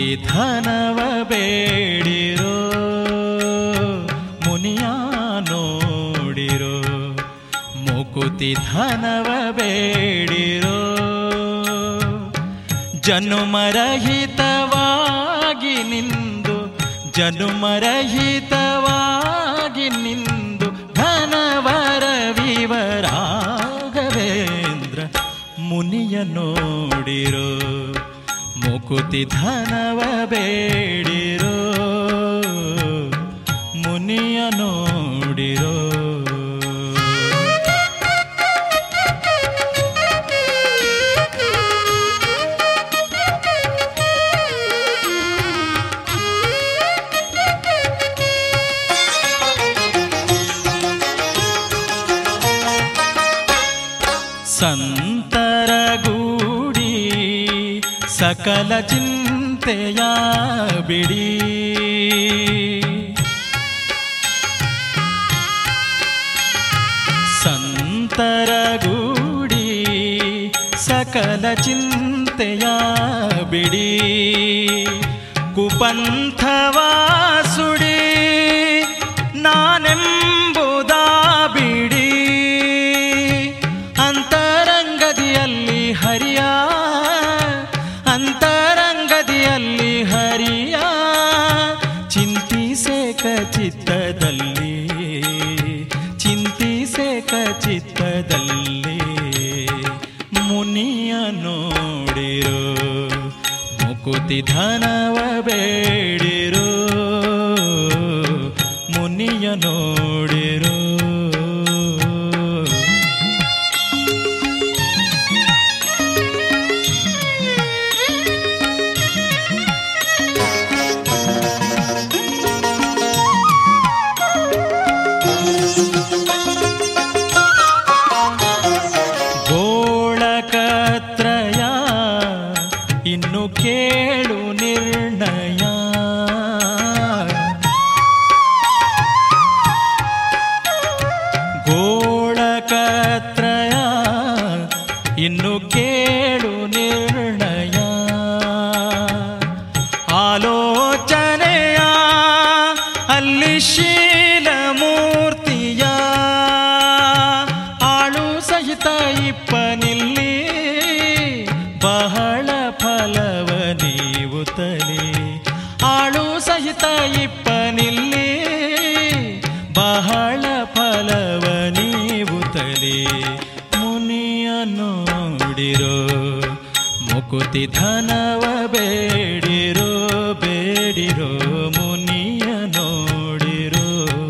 ಧನವ ಬೇಡಿರೋ ಮುನಿಯ ನೋಡಿರೋ ಮುಕುತಿ ಧನವ ಬೇಡಿರೋ ಜನುಮರಹಿತವಾಗಿ ನಿಂದು ಜನುಮರಹಿತವಾಗಿ ನಿಂದು ಘನವರ ವಿವರಾಘವೇಂದ್ರ ಮುನಿಯ ನೋಡಿರೋ ಮುಕುತಿ ಧನವ ಬೇಡಿರೋ ಮುನಿಯ ನೋಡಿರೋ ಸಂತರ ಗೂಡಿ ಸಕಲ ಚಿಂತೆಯ ಬಿಡಿ ಸಂತರ ಗೂಡಿ ಸಕಲ ಚಿಂತೆಯ ಬಿಡಿ ಕುಪಂಥವಾ ಸುಡಿ ನಾನೆಂಬುದ ಬಿಡಿ ಅಂತರಂಗದಿಯಲ್ಲಿ ಹರಿಯ ಅಂತರಂಗದಿಯಲ್ಲಿ ಹರಿಯ ಚಿಂತಿಸೆ ಚಿತ್ತದಲ್ಲಿ ಚಿಂತಿಸೆ ಚಿತ್ತದಲ್ಲಿ ಮುನಿಯ ನೋಡಿರೋ ಮುಕುತಿ ಧನವ ಬೇಡಿರೋ ಮುನಿಯ ನೋಡಿರೋ ಗೋಳಕತ್ರಯ ಇನ್ನು ಕೇಳು ನಿರ್ಣಯ ಗೋಳಕತ್ರಯ ಇನ್ನು ಕೇಳು ನಿರ್ಣಯ ಆಲೋಚನೆಯ ಅಲ್ಲಿ ಶೀಲ ಮೂರ್ತಿಯ ಆಳು ಸಹಿತ ಇಪ್ಪನಿಲ್ಲಿ ಬಹಳ ಫಲವ ನೀವು ತಲೆ ಆಳು ಸಹಿತ ಇಪ್ಪನಿಲ್ಲಿ ಬಹಳ ಫಲವ ನೀವು ತಲೆ ಮುನಿಯ ನೋಡಿರೋ ಮುಕುತಿ ಧನವ ಬೇಡಿರೋ ಬೇಡಿರೋ ಮುನಿಯ ನೋಡಿರೋ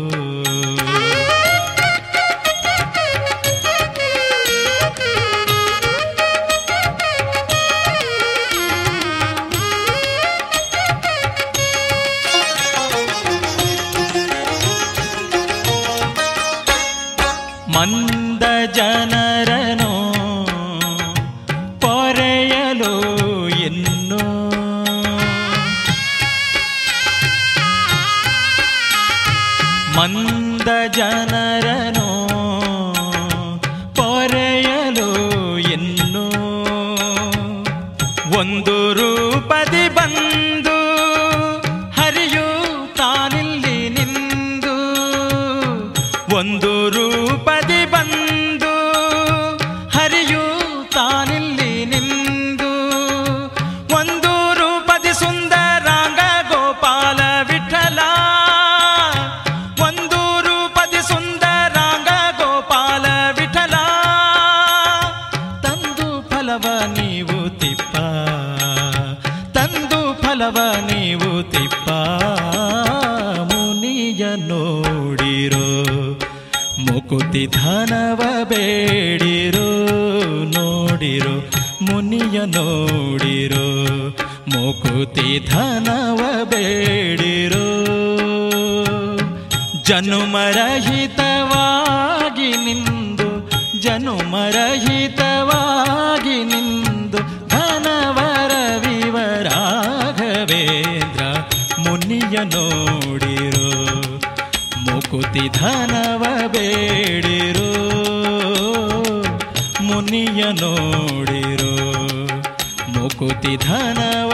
ಮಂದ ಜನರನು ಪೊರೆಯಲು ಎನ್ನು ಮಂದ ಜನರನು ಪೊರೆಯಲು ಎನ್ನು ಒಂದು ರೂಪದಿ ಬಂದು ಹರಿಯು ತಾನಿಲ್ಲಿ ನಿಂದು ಒಂದು ರೂಪದಿ ಬಂದು ಹರಿಯು ತಾನಿಲ್ಲಿ ನಿಂದು ಒಂದು ರೂಪದಿ ಸುಂದರಾಂಗ ಗೋಪಾಲ ವಿಠಲ ಒಂದು ರೂಪದಿ ಸುಂದರಾಂಗ ಗೋಪಾಲ ವಿಠಲ ತಂದು ಫಲವ ನೀವು ತಿಪ್ಪ ತಂದು ಫಲವ ನೀವು ತಿಪ್ಪ ಮುನಿಯ ನೋಡಿರೋ ಮುಕುತಿ ಧನವ ಬೇಡಿರೋ ನೋಡಿರೋ ಮುನಿಯ ನೋಡಿರೋ ಮುಕುತಿ ಧನವ ಬೇಡಿರೋ ಜನುಮರಹಿತವಾಗಿ ನಿಂದು ಜನುಮರಹಿತವಾಗಿ ನಿಂದು ಧನವರ ವಿವರಾಘವೇಂದ್ರ ಮುನಿಯ ನೋಡಿರೋ ಮುಕುತಿ ಧನವ ಬೇಡಿರೋ ಮುನಿಯ ನೋಡಿರೋ ಮುಕುತಿ ಧನವ